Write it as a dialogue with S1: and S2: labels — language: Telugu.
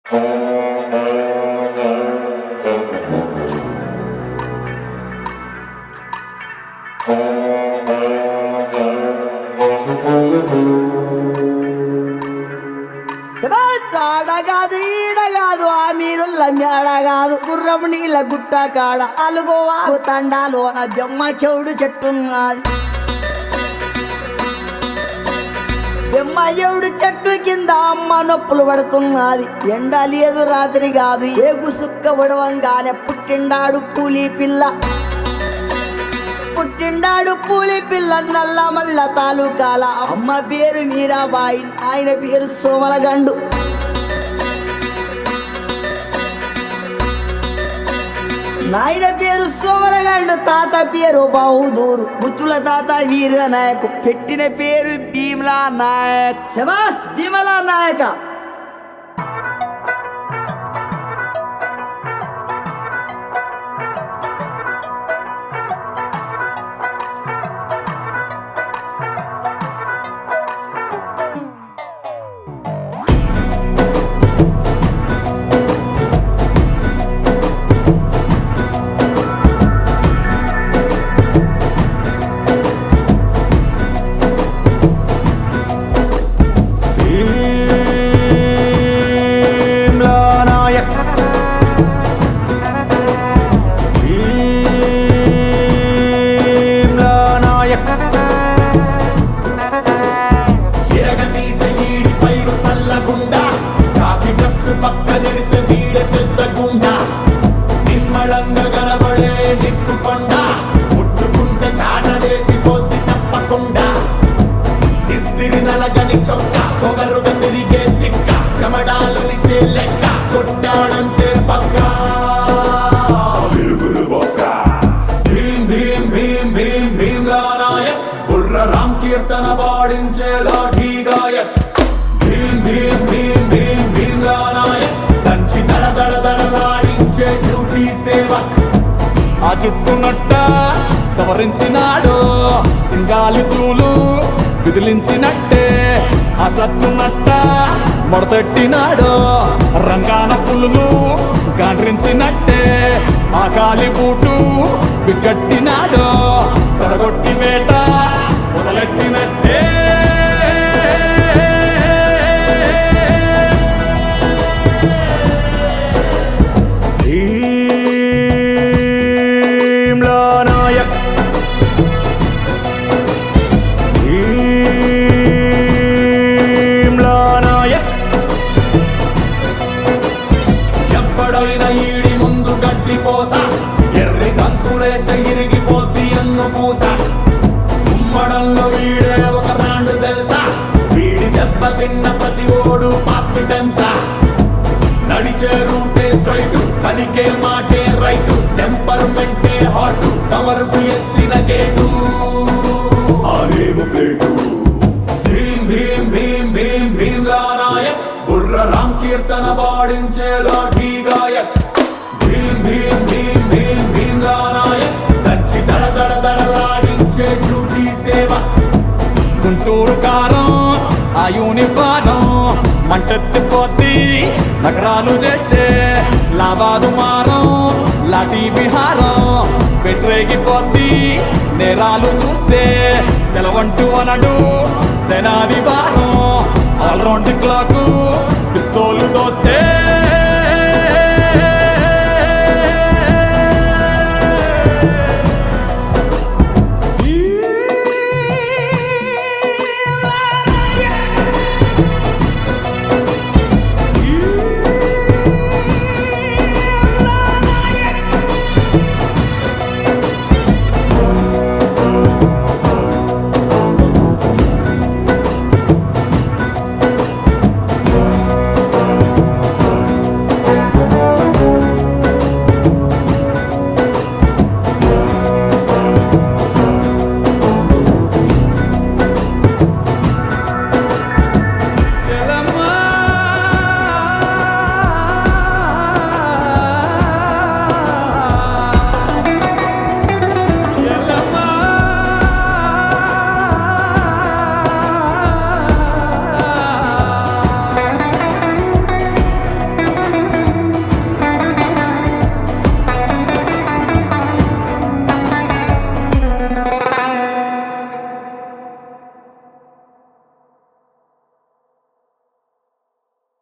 S1: చాడ కాదు ఈడ కాదు ఆ మీరుల్ల మేడ కాదు గుర్రం నీళ్ళ గుట్ట కాడ అలుగో ఆగు తండాలోన బెమ్మ చెవుడు చెట్టున్నది బెమ్మ చెవుడు చెట్టు కింద అమ్మ నొప్పులు పడుతున్నది ఎండ లేదు రాత్రి కాదు ఏగు సుక్క ఉడవంగానే పుట్టిండాడు పూలి పిల్ల పుట్టిండాడు పూలి పిల్ల నల్ల మల్ల తాలూకాల అమ్మ పేరు మీరాబాయి ఆయన పేరు సోమలగండు నాయన పేరు సోమలగండు తాత పేరు బహుదూరు ముత్తుల తాత వీర నాయక్ పెట్టిన పేరు భీమలా నాయక్ శబాస్ భీమలా నాయక
S2: భీమ్లా నాయక్ భీమ్లా నాయక్
S3: ఎరగదీస ఈడి పైరు సల్లగుండా కాకి డ్రస్సు పక్క నెడితే వీడే పెద్ద గుండా నిమ్మళంగా కనబడే నిప్పు కొండ ముట్టుకుంటే కాటలేసి పోద్ది తప్పకుండా ఇస్తిరి నలగని చొక్క పొగరుగా తిరిగే తిక్క చెమడాలు ఇచ్చే లెక్క కొట్టాడంటే పక్క విరుగులు బొక్క భీం భీం భీం భీం భీమ్లా నాయక్ బుర్ర రామ్ కీర్తన పాడించే లాఠీ గాయక్ భీం భీం భీం భీం భీమ్లా నాయక్ దంచి దడ దడ దడలాడించే డ్యూటీ సేవక్
S2: ఆ చుట్టునట్ట సవరించినాడు సింగాలి తూలు విదిలించినట్టే ఆ సత్తునట్ట మొడతెట్టినాడు రంగాన పులులు గాండ్రించినట్టే ఆ కాలి బూటు బిగ్గట్టినాడు తొడగొట్టి వేట మొదలెట్టినట్టే భీమ్లా నాయక్ భీమ్లా నాయక్
S3: ఎవ్వడైనా ఈడి ముందు గడ్డి పోస ఎర్రి కంకులేస్తే ఇరిగిపోద్ది అన్ను పూస ఉమ్మడంలో వీడే ఒక బ్రాండ్ తెలుసా వీడి దెబ్బ తిన్న ప్రతి ఓడు పాస్ట్ టెన్సా నడిచే రూటే స్ట్రైట్ పలికే మాటే రైట్ టెంపర్మెంటే హాట్ కవరుకు ఎత్తిన గేటు ఆనేము ప్లేటు భీం భీం భీం భీం భీమ్లా నాయక్ బుర్ర రామ్ కీర్తన పాడించే లాఠీ గాయక్ భీం భీం భీం భీం భీమ్లా నాయక్ దంచి దడ దడ దడలాడించే డ్యూటీ సేవ
S2: గుంటూరు కారం ఆ యూనిఫారం మంటెత్తిపోద్ది నగరాలు చేస్తే లాభాదు మారం లాఠీ విహారం పెట్టరేగిపోద్ది నేరాలు చూస్తే సెలవంటూ అనడు సెనాది వారం ఆల్రౌండ్ క్లాకు పిస్తోలు దోస్తే